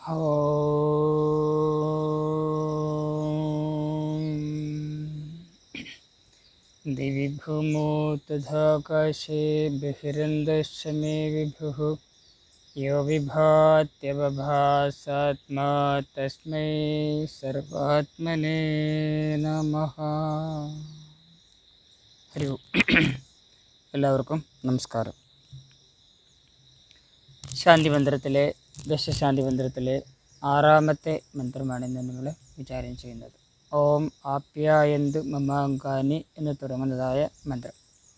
दिवि भूमौ तथाकाशे बहिरन्दश्च मे विभुः यो विभात्यवभासात्मा तस्मै सर्वात्मने नमः ഹരി ഓം എല്ലാവർക്കും നമസ്കാരം ശാന്തി മന്ത്രത്തിലെ ദശശാന്തി മന്ത്രത്തിലെ ആറാമത്തെ മന്ത്രമാണ് ഇന്ന് നമ്മൾ വിചാരം ചെയ്യുന്നത് ഓം ആപ്യായന്തു മമാങ്കാനി എന്ന് തുടങ്ങുന്നതായ മന്ത്രം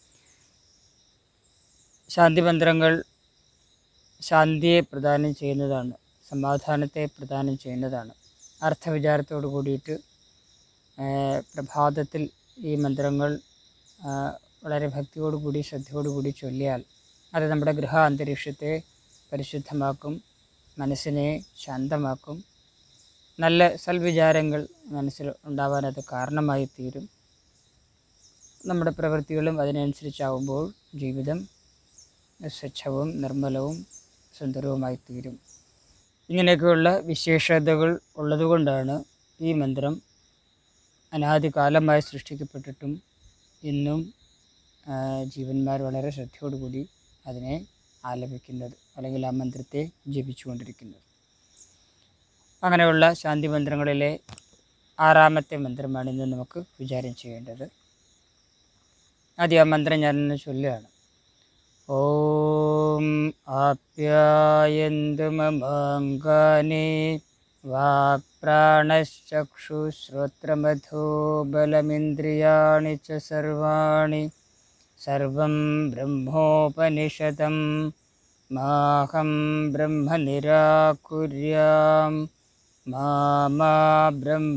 ശാന്തി മന്ത്രങ്ങൾ ശാന്തിയെ പ്രദാനം ചെയ്യുന്നതാണ് സമാധാനത്തെ പ്രദാനം ചെയ്യുന്നതാണ് അർത്ഥവിചാരത്തോട് കൂടിയിട്ട് ആ, പ്രഭാതത്തിൽ ഈ മന്ത്രങ്ങൾ ആ, വളരെ ഭക്തിയോടുകൂടി ശ്രദ്ധയോടുകൂടി ചൊല്ലിയാൽ അത് നമ്മുടെ ഗൃഹ അന്തരീക്ഷത്തെ പരിശുദ്ധമാക്കും മനസ്സിനെ ശാന്തമാക്കും നല്ല സൽവിചാരങ്ങൾ മനസ്സിൽ ഉണ്ടാവാൻ അത് കാരണമായി തീരും നമ്മുടെ പ്രവൃത്തികളും അതിനനുസരിച്ചാവുമ്പോൾ ജീവിതം സ്വച്ഛവും നിർമ്മലവും സുന്ദരവുമായി തീരും ഇങ്ങനെയൊക്കെയുള്ള വിശേഷതകൾ ഉള്ളതുകൊണ്ടാണ് ഈ മന്ത്രം അനാദികാലമായി സൃഷ്ടിക്കപ്പെട്ടിട്ടും ഇന്നും ആ, ജീവന്മാർ വളരെ ശ്രദ്ധയോടുകൂടി അതിനെ ആലപിക്കുന്നത് അല്ലെങ്കിൽ ആ മന്ത്രത്തെ ജപിച്ചുകൊണ്ടിരിക്കുന്നത് അങ്ങനെയുള്ള ശാന്തി മന്ത്രങ്ങളിലെ ആറാമത്തെ മന്ത്രമാണ് ഇന്ന് നമുക്ക് വിചാരം ചെയ്യേണ്ടത് ആദ്യം ആ മന്ത്രം ഞാനൊന്ന് ചൊല്ലുകയാണ് ഓം ആപ്യായന്തു മമാങ്കാനി वाक्प्राणश्चक्षुश्रोत्रमथो बलमिन्द्रियाणि च सर्वाणि सर्वं ब्रह्मोपनिषदं माहं ब्रह्म निराकुर्यां मा मा ब्रह्म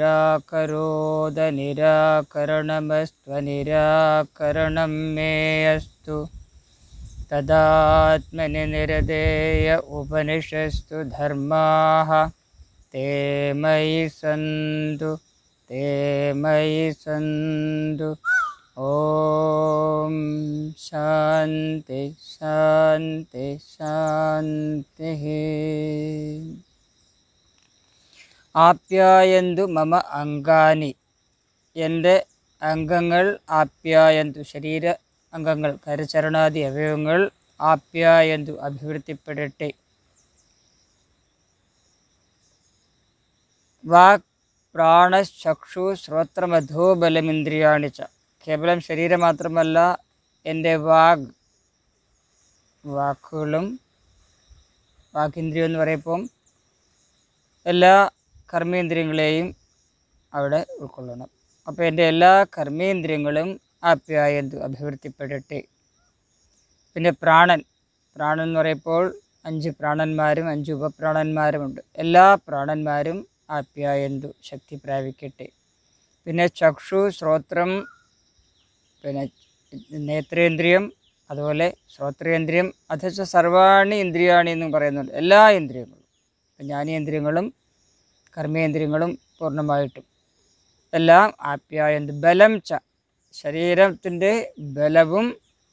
निराकरोदनिराकरणमस्त्वनिराकरणं मे अस्तु तदात्मनि निरदेय उपनिषस्तु धर्माः ते मयि सन्तु ते मयि सन्तु ॐ शान्ति शान्ति शान्तिः ആപ്യായന്തു മമ അംഗാനി എൻ്റെ അംഗങ്ങൾ ആപ്യായന്തു ശരീര അംഗങ്ങൾ കരചരണാദി അവയവങ്ങൾ ആപ്യായന്തു അഭിവൃദ്ധിപ്പെടട്ടെ വാക് പ്രാണചക്ഷു ശ്രോത്രമധോ ബലമിന്ദ്രിയാണി ച കേവലം ശരീരം മാത്രമല്ല എൻ്റെ വാഗ് വാക്കുകളും വാക്കിന്ദ്രിയം എന്ന് പറയുമ്പം എല്ലാ കർമ്മേന്ദ്രിയങ്ങളെയും അവിടെ ഉൾക്കൊള്ളണം അപ്പോൾ എൻ്റെ എല്ലാ കർമ്മേന്ദ്രിയങ്ങളും ആപ്യായന്തു അഭിവൃദ്ധിപ്പെടട്ടെ പിന്നെ പ്രാണൻ പ്രാണൻ എന്ന് പറയുമ്പോൾ അഞ്ച് പ്രാണന്മാരും അഞ്ച് ഉപപ്രാണന്മാരുമുണ്ട് എല്ലാ പ്രാണന്മാരും ആപ്യായന്തു ശക്തി പ്രാപിക്കട്ടെ പിന്നെ ചക്ഷു ശ്രോത്രം പിന്നെ നേത്രേന്ദ്രിയം അതുപോലെ ശ്രോത്രേന്ദ്രിയം അഥച്ച സർവാണി ഇന്ദ്രിയാണി എന്നും പറയുന്നുണ്ട് എല്ലാ ഇന്ദ്രിയങ്ങളും ജ്ഞാനേന്ദ്രിയങ്ങളും കർമ്മേന്ദ്രിയങ്ങളും പൂർണ്ണമായിട്ടും എല്ലാം ആപ്യായന്ത് ബലം ച ശരീരത്തിൻ്റെ ബലവും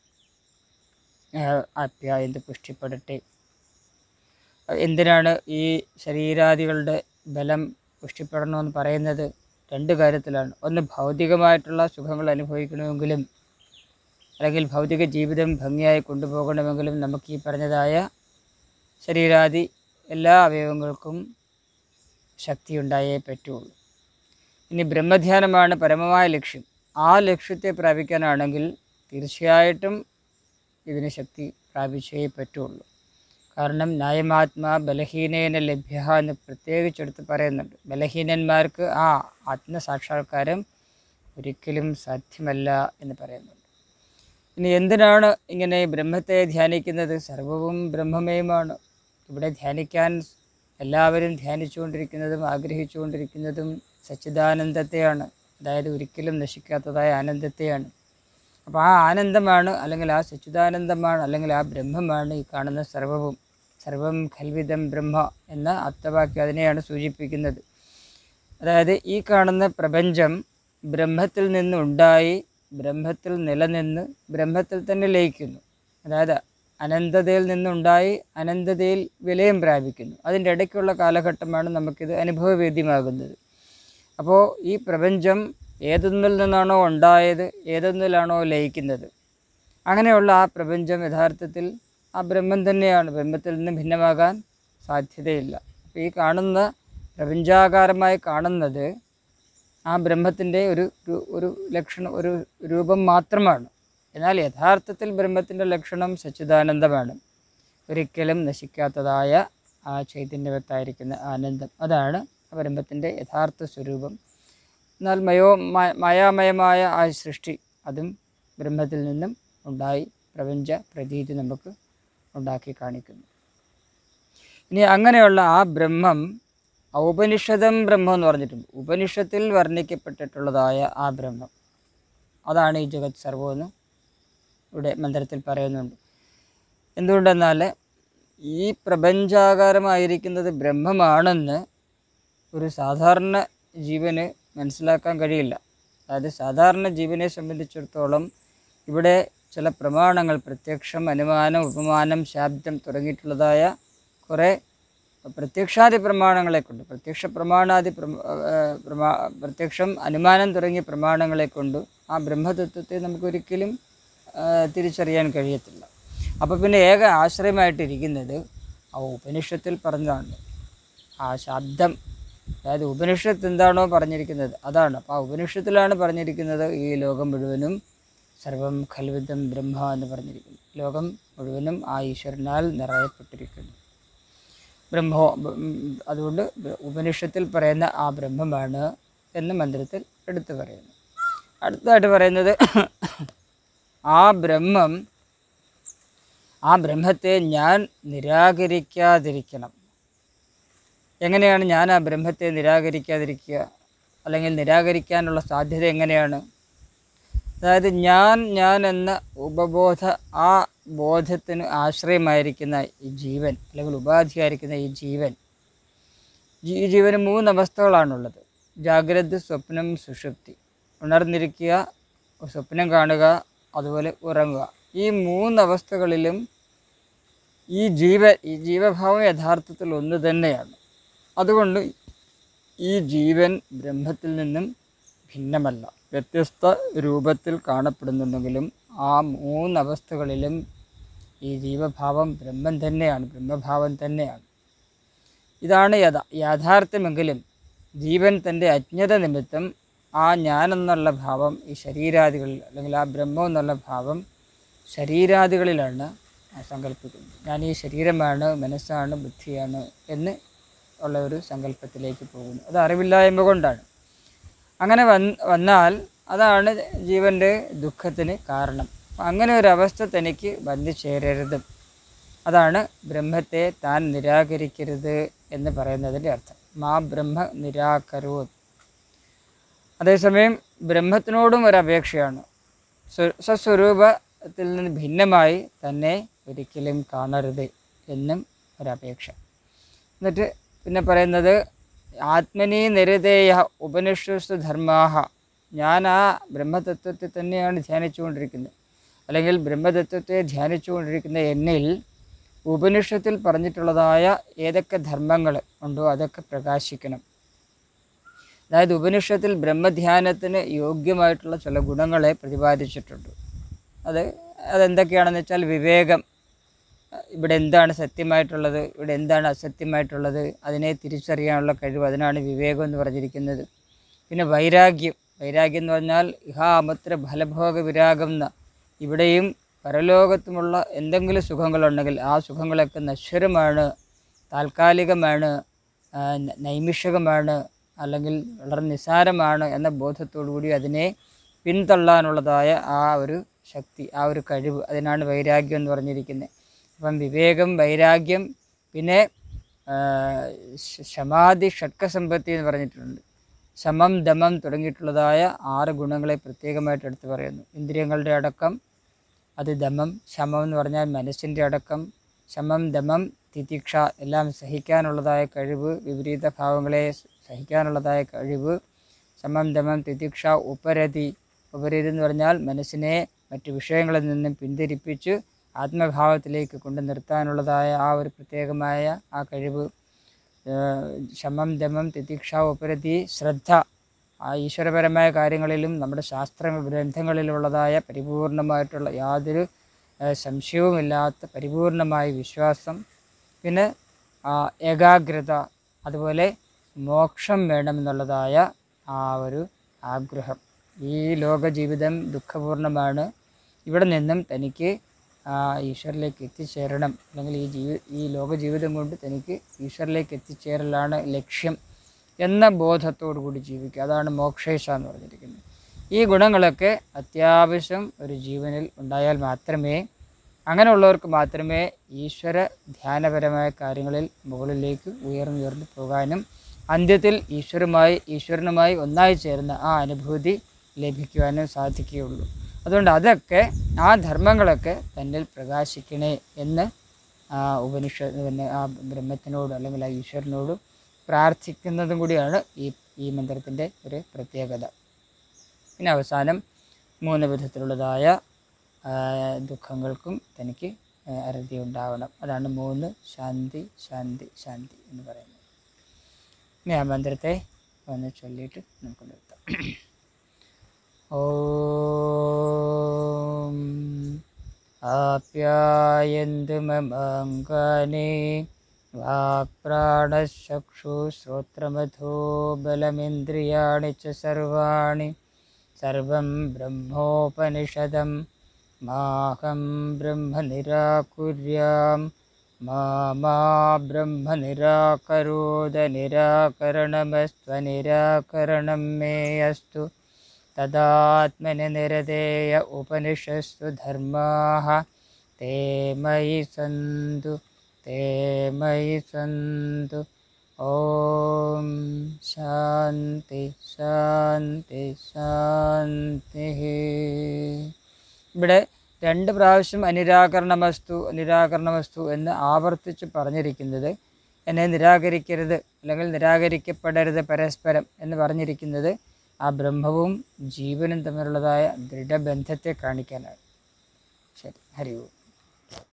ആപ്യായന്ത് പുഷ്ടിപ്പെടട്ടെ എന്തിനാണ് ഈ ശരീരാദികളുടെ ബലം പുഷ്ടിപ്പെടണമെന്ന് പറയുന്നത് രണ്ട് കാര്യത്തിലാണ് ഒന്ന് ഭൗതികമായിട്ടുള്ള സുഖങ്ങൾ അനുഭവിക്കണമെങ്കിലും അല്ലെങ്കിൽ ഭൗതിക ജീവിതം ഭംഗിയായി കൊണ്ടുപോകണമെങ്കിലും നമുക്ക് ഈ പറഞ്ഞതായ ശരീരാദി എല്ലാ അവയവങ്ങൾക്കും ശക്തി ഉണ്ടായേ പറ്റുള്ളൂ ഇനി ബ്രഹ്മധ്യാനമാണ് പരമമായ ലക്ഷ്യം ആ ലക്ഷ്യത്തെ പ്രാപിക്കാനാണെങ്കിൽ തീർച്ചയായിട്ടും ഇതിന് ശക്തി പ്രാപിച്ചേ പറ്റുള്ളൂ കാരണം ന്യായമാത്മാ ബലഹീനേന ലഭ്യ എന്ന് പ്രത്യേകിച്ചെടുത്ത് പറയുന്നുണ്ട് ബലഹീനന്മാർക്ക് ആ ആത്മസാക്ഷാത്കാരം ഒരിക്കലും സാധ്യമല്ല എന്ന് പറയുന്നുണ്ട് ഇനി എന്തിനാണ് ഇങ്ങനെ ബ്രഹ്മത്തെ ധ്യാനിക്കുന്നത് സർവവും ബ്രഹ്മമയമാണ് ഇവിടെ ധ്യാനിക്കാൻ എല്ലാവരും ധ്യാനിച്ചുകൊണ്ടിരിക്കുന്നതും ആഗ്രഹിച്ചുകൊണ്ടിരിക്കുന്നതും സച്ചിദാനന്ദത്തെയാണ് അതായത് ഒരിക്കലും നശിക്കാത്തതായ ആനന്ദത്തെയാണ് അപ്പോൾ ആ ആനന്ദമാണ് അല്ലെങ്കിൽ ആ സച്ചിദാനന്ദമാണ് അല്ലെങ്കിൽ ആ ബ്രഹ്മമാണ് ഈ കാണുന്ന സർവവും സർവം ഖൽവിദം ബ്രഹ്മ എന്ന അർത്ഥവാക്യം അതിനെയാണ് സൂചിപ്പിക്കുന്നത് അതായത് ഈ കാണുന്ന പ്രപഞ്ചം ബ്രഹ്മത്തിൽ നിന്നുണ്ടായി ബ്രഹ്മത്തിൽ നിലനിന്ന് ബ്രഹ്മത്തിൽ തന്നെ ലയിക്കുന്നു അതായത് അനന്തതയിൽ നിന്നുണ്ടായി അനന്തതയിൽ വിലയം പ്രാപിക്കുന്നു അതിൻ്റെ ഇടയ്ക്കുള്ള കാലഘട്ടമാണ് നമുക്കിത് അനുഭവവേദ്യമാകുന്നത് അപ്പോൾ ഈ പ്രപഞ്ചം ഏതൊന്നിൽ നിന്നാണോ ഉണ്ടായത് ഏതൊന്നിലാണോ ലയിക്കുന്നത് അങ്ങനെയുള്ള ആ പ്രപഞ്ചം യഥാർത്ഥത്തിൽ ആ ബ്രഹ്മം തന്നെയാണ് ബ്രഹ്മത്തിൽ നിന്ന് ഭിന്നമാകാൻ സാധ്യതയില്ല അപ്പോൾ ഈ കാണുന്ന പ്രപഞ്ചാകാരമായി കാണുന്നത് ആ ബ്രഹ്മത്തിൻ്റെ ഒരു ഒരു- ഒരു ലക്ഷണം ഒരു രൂപം മാത്രമാണ് എന്നാൽ യഥാർത്ഥത്തിൽ ബ്രഹ്മത്തിൻ്റെ ലക്ഷണം സച്ചിദാനന്ദമാണ് ഒരിക്കലും നശിക്കാത്തതായ ആ ചൈതന്യവത്തായിരിക്കുന്ന ആനന്ദം അതാണ് ആ ബ്രഹ്മത്തിൻ്റെ യഥാർത്ഥ സ്വരൂപം എന്നാൽ മയോ മ- മായാമയമായ ആ സൃഷ്ടി അതും ബ്രഹ്മത്തിൽ നിന്നും ഉണ്ടായി പ്രപഞ്ച പ്രതീതി നമുക്ക് ഉണ്ടാക്കി കാണിക്കുന്നു ഇനി അങ്ങനെയുള്ള ആ ബ്രഹ്മം ഔപനിഷദം ബ്രഹ്മം എന്ന് പറഞ്ഞിട്ടുണ്ട് ഉപനിഷത്തിൽ വർണ്ണിക്കപ്പെട്ടിട്ടുള്ളതായ ആ ബ്രഹ്മം അതാണ് ഈ ജഗത് സർവമെന്ന് ഇവിടെ മന്ത്രത്തിൽ പറയുന്നുണ്ട് എന്തുകൊണ്ടെന്നാൽ ഈ പ്രപഞ്ചാകാരമായിരിക്കുന്നത് ബ്രഹ്മമാണെന്ന് ഒരു സാധാരണ ജീവന് മനസ്സിലാക്കാൻ കഴിയില്ല അതായത് സാധാരണ ജീവനെ സംബന്ധിച്ചിടത്തോളം ഇവിടെ ചില പ്രമാണങ്ങൾ പ്രത്യക്ഷം അനുമാനം ഉപമാനം ശാബ്ദം തുടങ്ങിയിട്ടുള്ളതായ കുറേ പ്രത്യക്ഷാദി പ്രമാണങ്ങളെ കൊണ്ട് പ്രത്യക്ഷ പ്രമാണാദി പ്രമ- ആ, പ്രമാ പ്രത്യക്ഷം അനുമാനം തുടങ്ങിയ പ്രമാണങ്ങളെ കൊണ്ട് ആ ബ്രഹ്മതത്വത്തെ നമുക്കൊരിക്കലും ആ, തിരിച്ചറിയാൻ കഴിയത്തില്ല അപ്പോൾ പിന്നെ ഏക ആശ്രയമായിട്ടിരിക്കുന്നത് ആ ഉപനിഷത്തിൽ പറഞ്ഞതാണ് ആ ശബ്ദം അതായത് ഉപനിഷത്ത് എന്താണോ പറഞ്ഞിരിക്കുന്നത് അതാണ് അപ്പോൾ ആ ഉപനിഷത്തിലാണ് പറഞ്ഞിരിക്കുന്നത് ഈ ലോകം മുഴുവനും സർവം ഖൽവിദം ബ്രഹ്മ എന്ന് പറഞ്ഞിരിക്കുന്നു ലോകം മുഴുവനും ആ ഈശ്വരനാൽ നിറയപ്പെട്ടിരിക്കുന്നു ബ്രഹ്മോ ബ- ഉം, അതുകൊണ്ട് ബ- ഉപനിഷത്തിൽ പറയുന്ന ആ ബ്രഹ്മമാണ് എന്ന് മന്ത്രത്തിൽ എടുത്തു പറയുന്നു അടുത്തതായിട്ട് പറയുന്നത് ആ ബ്രഹ്മം ആ ബ്രഹ്മത്തെ ഞാൻ നിരാകരിക്കാതിരിക്കണം എങ്ങനെയാണ് ഞാൻ ആ ബ്രഹ്മത്തെ നിരാകരിക്കാതിരിക്കുക അല്ലെങ്കിൽ നിരാകരിക്കാനുള്ള സാധ്യത എങ്ങനെയാണ് അതായത് ഞാൻ ഞാൻ എന്ന ഉപബോധ ആ ബോധത്തിന് ആശ്രയമായിരിക്കുന്ന ഈ ജീവൻ അല്ലെങ്കിൽ ഉപാധിയായിരിക്കുന്ന ഈ ജീവൻ ഈ ജീവന് മൂന്ന് അവസ്ഥകളാണുള്ളത് ജാഗ്രത സ്വപ്നം സുഷുപ്തി ഉണർന്നിരിക്കുക സ്വപ്നം കാണുക അതുപോലെ ഉറങ്ങുക ഈ മൂന്ന് അവസ്ഥകളിലും ഈ ജീവ ഈ ജീവഭാവം യഥാർത്ഥത്തിൽ ഒന്ന് തന്നെയാണ് അതുകൊണ്ട് ഈ ജീവൻ ബ്രഹ്മത്തിൽ നിന്നും ഭിന്നമല്ല വ്യത്യസ്ത രൂപത്തിൽ കാണപ്പെടുന്നുണ്ടെങ്കിലും ആ മൂന്നവസ്ഥകളിലും ഈ ജീവഭാവം ബ്രഹ്മം തന്നെയാണ് ബ്രഹ്മഭാവം തന്നെയാണ് ഇതാണ് യഥാ യാഥാർത്ഥ്യമെങ്കിലും ജീവൻ തൻ്റെ അജ്ഞത നിമിത്തം ആ ഞാനെന്നുള്ള ഭാവം ഈ ശരീരാദികളിൽ അല്ലെങ്കിൽ ആ ബ്രഹ്മം എന്നുള്ള ഭാവം ശരീരാദികളിലാണ് സങ്കല്പിക്കുന്നത് ഞാൻ ഈ ശരീരമാണ് മനസ്സാണ് ബുദ്ധിയാണ് എന്ന് ഉള്ള ഒരു സങ്കല്പത്തിലേക്ക് പോകുന്നു അത് അറിവില്ലായ്മ കൊണ്ടാണ് അങ്ങനെ വന്ന് വന്നാൽ അതാണ് ജീവൻ്റെ ദുഃഖത്തിന് കാരണം അപ്പം അങ്ങനെ ഒരു അവസ്ഥ തനിക്ക് വന്നു ചേരരുത് അതാണ് ബ്രഹ്മത്തെ താൻ നിരാകരിക്കരുത് എന്ന് പറയുന്നതിൻ്റെ അർത്ഥം മാ ബ്രഹ്മ നിരാകരോ അതേസമയം ബ്രഹ്മത്തിനോടും ഒരു അപേക്ഷയാണ് സ്വ- സ്വസ്വരൂപത്തിൽ നിന്ന് ഭിന്നമായി തന്നെ ഒരിക്കലും കാണരുത് എന്നും ഒരപേക്ഷ എന്നിട്ട് പിന്നെ പറയുന്നത് ആത്മനി നിരതേയ ഉപനിഷത്തു ധർമാഹ ഞാൻ ആ ബ്രഹ്മതത്വത്തെ തന്നെയാണ് ധ്യാനിച്ചുകൊണ്ടിരിക്കുന്നത് അല്ലെങ്കിൽ ബ്രഹ്മതത്വത്തെ ധ്യാനിച്ചുകൊണ്ടിരിക്കുന്ന എന്നിൽ ഉപനിഷത്തിൽ പറഞ്ഞിട്ടുള്ളതായ ഏതൊക്കെ ധർമ്മങ്ങൾ ഉണ്ടോ അതൊക്കെ പ്രകാശിക്കണം അതായത് ഉപനിഷത്തിൽ ബ്രഹ്മധ്യാനത്തിന് യോഗ്യമായിട്ടുള്ള ചില ഗുണങ്ങളെ പ്രതിപാദിച്ചിട്ടുണ്ട് അത് അതെന്തൊക്കെയാണെന്ന് വെച്ചാൽ വിവേകം ഇവിടെ എന്താണ് സത്യമായിട്ടുള്ളത് ഇവിടെ എന്താണ് അസത്യമായിട്ടുള്ളത് അതിനെ തിരിച്ചറിയാനുള്ള കഴിവ് അതിനാണ് വിവേകം എന്ന് പറഞ്ഞിരിക്കുന്നത് പിന്നെ വൈരാഗ്യം വൈരാഗ്യം എന്ന് പറഞ്ഞാൽ ഇഹാമത്ര ഫലഭോഗ വിരാഗം എന്ന ഇവിടെയും പരലോകത്തുമുള്ള എന്തെങ്കിലും സുഖങ്ങളുണ്ടെങ്കിൽ ആ സുഖങ്ങളൊക്കെ നശ്വരമാണ് താൽക്കാലികമാണ് ആ, ന- നൈമിഷികമാണ് അല്ലെങ്കിൽ വളരെ നിസ്സാരമാണ് എന്ന ബോധത്തോടു കൂടി അതിനെ പിന്തള്ളാനുള്ളതായ ആ ഒരു ശക്തി ആ ഒരു കഴിവ് അതിനാണ് വൈരാഗ്യം എന്ന് പറഞ്ഞിരിക്കുന്നത് അപ്പം വിവേകം വൈരാഗ്യം പിന്നെ ആ, ശ- ശമാധി ഷഡ്കസമ്പത്തി എന്ന് പറഞ്ഞിട്ടുണ്ട് ശമം ദമം തുടങ്ങിയിട്ടുള്ളതായ ആറ് ഗുണങ്ങളെ പ്രത്യേകമായിട്ട് എടുത്തു പറയുന്നു ഇന്ദ്രിയങ്ങളുടെ അടക്കം അത് ദമം ശമം എന്ന് പറഞ്ഞാൽ മനസ്സിൻ്റെ അടക്കം ശമം ദമം തിതിക്ഷ എല്ലാം സഹിക്കാനുള്ളതായ കഴിവ് വിപരീത ഭാവങ്ങളെ സഹിക്കാനുള്ളതായ കഴിവ് ശമം ദമം തിതിക്ഷ ഉപരതി ഉപരതി എന്ന് പറഞ്ഞാൽ മനസ്സിനെ മറ്റു വിഷയങ്ങളിൽ നിന്നും പിന്തിരിപ്പിച്ച് ആത്മഭാവത്തിലേക്ക് കൊണ്ടു നിർത്താനുള്ളതായ ആ ഒരു പ്രത്യേകമായ ആ കഴിവ് ഏഹ് ശമം ദമം തിതിക്ഷ ഉപരതി ശ്രദ്ധ ആ ഈശ്വരപരമായ കാര്യങ്ങളിലും നമ്മുടെ ശാസ്ത്ര ഗ്രന്ഥങ്ങളിലുള്ളതായ പരിപൂർണമായിട്ടുള്ള യാതൊരു ഏഹ് സംശയവുമില്ലാത്ത പരിപൂർണമായ വിശ്വാസം പിന്നെ ആ ഏകാഗ്രത അതുപോലെ മോക്ഷം വേണമെന്നുള്ളതായ ആ ഒരു ആഗ്രഹം ഈ ലോക ജീവിതം ദുഃഖപൂർണ്ണമാണ് ഇവിടെ നിന്നും തനിക്ക് ആ ഈശ്വരിലേക്ക് എത്തിച്ചേരണം അല്ലെങ്കിൽ ഈ ജീവി ഈ ലോക ജീവിതം കൊണ്ട് തനിക്ക് ഈശ്വരിലേക്ക് എത്തിച്ചേരലാണ് ലക്ഷ്യം എന്ന ബോധത്തോടു കൂടി ജീവിക്കുക അതാണ് മോക്ഷേശ എന്ന് പറഞ്ഞിരിക്കുന്നത് ഈ ഗുണങ്ങളൊക്കെ അത്യാവശ്യം ഒരു ജീവനിൽ ഉണ്ടായാൽ മാത്രമേ അങ്ങനെയുള്ളവർക്ക് മാത്രമേ ഈശ്വര ധ്യാനപരമായ കാര്യങ്ങളിൽ മുകളിലേക്ക് ഉയർന്നുയർന്നു പോകാനും അന്ത്യത്തിൽ ഈശ്വരുമായി ഈശ്വരനുമായി ഒന്നായി ചേരുന്ന ആ അനുഭൂതി ലഭിക്കുവാനും സാധിക്കുകയുള്ളൂ അതുകൊണ്ട് അതൊക്കെ ആ ധർമ്മങ്ങളൊക്കെ തന്നിൽ പ്രകാശിക്കണേ എന്ന് ആ ഉപനിഷ പിന്നെ ആ ബ്രഹ്മത്തിനോട് അല്ലെങ്കിൽ ആ ഈശ്വരനോട് പ്രാർത്ഥിക്കുന്നതും കൂടിയാണ് ഈ ഈ മന്ത്രത്തിൻ്റെ ഒരു പ്രത്യേകത പിന്നെ അവസാനം മൂന്ന് വിധത്തിലുള്ളതായ ആ, ദുഃഖങ്ങൾക്കും തനിക്ക് ആ, അറുതി ഉണ്ടാവണം അതാണ് മൂന്ന് ശാന്തി ശാന്തി ശാന്തി എന്ന് പറയുന്നത് ഇനി ആ മന്ത്രത്തെ ഒന്ന് ചൊല്ലിയിട്ട് നമുക്ക് നിർത്താം ഓം ആപ്യായന്തു മമാങ്കാനി വാക്പ്രാണശ്ചക്ഷുശ്രോത്രമഥോ ബലമിന്ദ്രിയാണി ച സർവാണി സർവം ബ്രഹ്മോപനിഷദം മാഹം ബ്രഹ്മ നിരാകുര്യാം മാ മാ ബ്രഹ്മ നിരാകരോദ നിരാകരണമസ്ത്വനിരാകരണം മേ അസ്തു തദാത്മനി നിരതേയ ഉപനിഷസ്സു ധർമാः ते मयि सन्तु ते मयि सन्तु ഓം ശാന്തി ശാന്തി ശാന്തി ഇവിടെ രണ്ട് പ്രാവശ്യം അനിരാകരണമസ്തു അനിരാകരണമസ്തു എന്ന് ആവർത്തിച്ച് പറഞ്ഞിരിക്കുന്നത് എന്നെ നിരാകരിക്കരുത് അല്ലെങ്കിൽ നിരാകരിക്കപ്പെടരുത് പരസ്പരം എന്ന് പറഞ്ഞിരിക്കുന്നത് ആ ബ്രഹ്മവും ജീവനും തമ്മിലുള്ളതായ ദൃഢബന്ധത്തെ കാണിക്കാനാണ് ശരി ഹരി ഓം